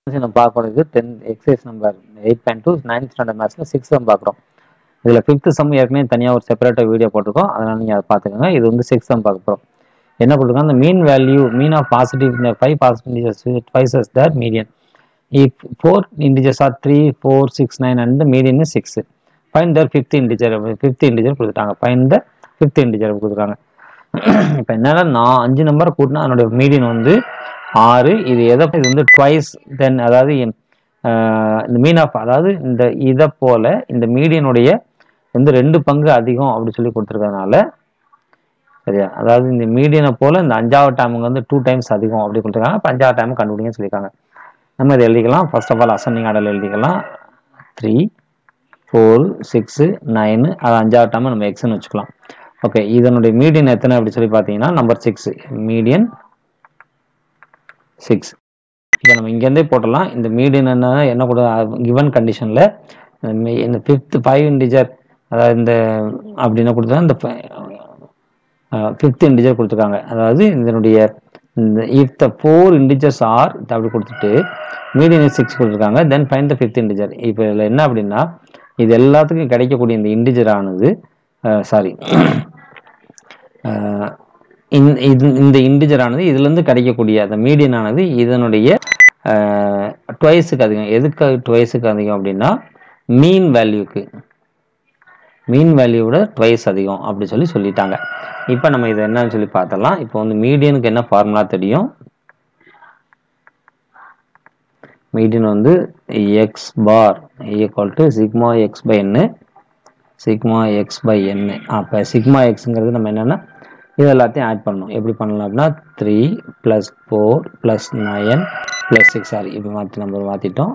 நம்ம பார்க்கறது ten exercise number eight point two ninth standard மேத்ஸில் சிக்ஸ் சம் பார்க்குறோம் இதில் ஃபிஃப்த் சம் ஏற்கனவே தனியாக ஒரு செப்பரேட்டாக வீடியோ போட்டிருக்கோம் அதனால் நீங்கள் அதை பார்த்துக்கோங்க இது வந்து சிக்ஸ் சம் பார்க்க போகிறோம் என்ன போட்டிருக்கோம் அந்த mean value mean of positive இந்த five positive twice as that median if four integers are three four six nine and median is six find the fifth integer fifth integer கொடுத்துட்டாங்க ஃபைன் த ஃபிஃப்த் இண்டிஜர் கொடுத்துருக்காங்க இப்போ என்னன்னா நான் அஞ்சு number கூட்டினா அதனுடைய median வந்து ஆறு இது எதை இது வந்து ட்வைஸ் தென் அதாவது ஆஹ் இந்த மீன் ஆஃப் அதாவது இந்த இதை போல இந்த மீடியனுடைய வந்து ரெண்டு பங்கு அதிகம் அப்படி சொல்லி கொடுத்துருக்கறதுனால சரியா அதாவது இந்த மீடியனை போல இந்த அஞ்சாவது டைமுங்க வந்து டூ டைம்ஸ் அதிகம் அப்படி கொடுத்துருக்காங்க இப்போ அஞ்சாவது டைம் கண்டுபிடிங்கன்னு சொல்லியிருக்காங்க நம்ம இதை எழுதிக்கலாம் ஃபர்ஸ்ட் ஆஃப் ஆல் அசனிங் ஆர்டர் எழுதிக்கலாம் த்ரீ ஃபோர் சிக்ஸு நைனு அது அஞ்சாவது டைம் நம்ம எக்ஸ்னு வச்சுக்கலாம் ஓகே இதனுடைய மீடியன் எத்தனை அப்படி சொல்லி பார்த்தீங்கன்னா நம்பர் சிக்ஸ் மீடியன் சிக்ஸ் இப்போ நம்ம இங்கேருந்தே போட்டலாம் இந்த மீடியன் என்ன என்ன கூட கிவன் கண்டிஷனில் இந்த ஃபிஃப்த் ஃபைவ் இண்டிஜர் அதாவது இந்த அப்படின்னு கொடுத்தா இந்த ஃபிஃப்த் இண்டிஜர் கொடுத்துருக்காங்க அதாவது இதனுடைய இந்த if the four integers are அப்படி கொடுத்துட்டு மீடியன் சிக்ஸ் கொடுத்துருக்காங்க then find the fifth integer இப்போ இதில் என்ன அப்படின்னா இது எல்லாத்துக்கும் கிடைக்கக்கூடிய இந்த இண்டிஜர் ஆனது சாரி இது இந்த இண்டிஜர் ஆனது இதுலேருந்து கிடைக்கக்கூடிய அந்த மீடியன் ஆனது இதனுடைய டுவைஸுக்கு அதிகம் எதுக்கு டுவைஸுக்கு அதிகம் அப்படின்னா மீன் வேல்யூக்கு மீன் வேல்யூவோட ட்வைஸ் அதிகம் அப்படி சொல்லி சொல்லிட்டாங்க இப்போ நம்ம இதை என்னன்னு சொல்லி பார்த்தலாம் இப்போ வந்து மீடியனுக்கு என்ன ஃபார்முலா தெரியும் மீடியன் வந்து X bar equal to sigma X by n sigma X by n அப்போ சிக்மா எக்ஸுங்கிறது நம்ம என்னென்னா இது எல்லாத்தையும் ஆட் பண்ணணும் எப்படி பண்ணலாம் அப்படின்னா three plus four plus nine plus six sorry இப்போ மாற்றி நம்பர் மாற்றிட்டோம்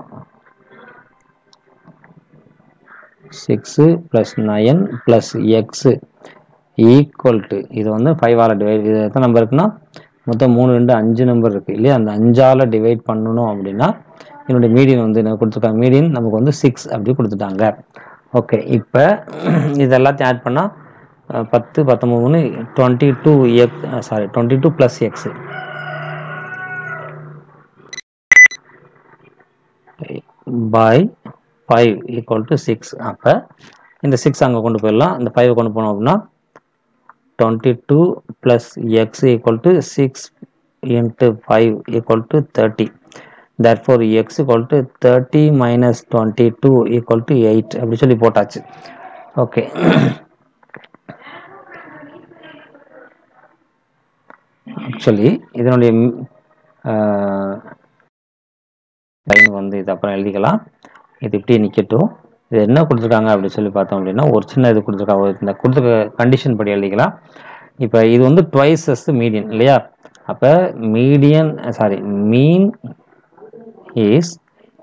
six plus nine plus X equal to இது வந்து ஃபைவால் டிவைட் இது எத்தனை நம்பர் இருக்குன்னா மொத்தம் மூணு ரெண்டு அஞ்சு நம்பர் இருக்குது இல்லையா அந்த அஞ்சால் டிவைட் பண்ணணும் அப்படின்னா என்னுடைய மீடியன் வந்து என்ன கொடுத்துருக்காங்க மீடியன் நமக்கு வந்து சிக்ஸ் அப்படி கொடுத்துட்டாங்க ஓகே இப்போ இது எல்லாத்தையும் ஆட் பண்ணால் பத்து பத்தொம்பது twenty two X sorry twenty two plus X by five equal to six அப்போ இந்த சிக்ஸ் அங்கே கொண்டு போயிடலாம் இந்த ஃபைவ் கொண்டு போனோம் அப்படின்னா twenty two plus X equal to six into five equal to thirty therefore x equal to 30 minus 22 equal to 8 அப்படி சொல்லி போட்டாச்சு ஓகே ஆக்சுவலி இதனுடைய லைன் வந்து இது அப்புறம் எழுதிக்கலாம் இது இப்படி நிற்கட்டும் இது என்ன கொடுத்துருக்காங்க அப்படின்னு சொல்லி பார்த்தோம் அப்படின்னா ஒரு சின்ன இது கொடுத்துருக்காங்க இந்த கொடுத்துருக்க கண்டிஷன் படி எழுதிக்கலாம் இப்போ இது வந்து ட்வைஸஸ் மீடியன் இல்லையா அப்போ median sorry mean is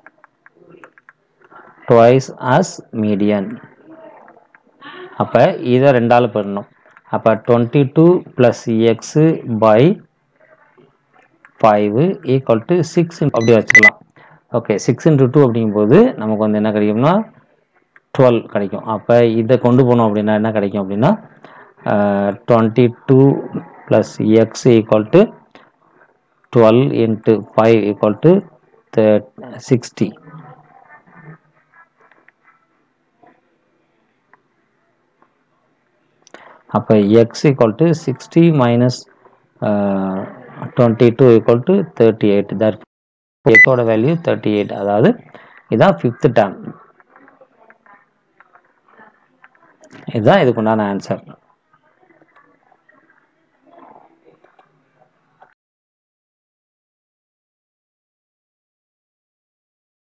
twice as median அப்போ இதை ரெண்டால் பெறணும் அப்போ twenty two plus X by five equal to six அப்படி வச்சுக்கலாம் ஓகே சிக்ஸ் இன்ட்டு டூ அப்படிங்கும்போது நமக்கு வந்து என்ன கிடைக்கும்னா டுவெல் கிடைக்கும் அப்போ இதை கொண்டு போனோம் அப்படின்னா என்ன கிடைக்கும் அப்படின்னா twenty two plus X equal to twelve into five equal to sixty அப்போ X equal to sixty minus twenty two equal to thirty eight that எக்கோட வேல்யூ தேர்ட்டி எயிட் அதாவது இதுதான் ஃபிஃப்த் டேம் இதுதான் இதுக்குண்டான ஆன்சர்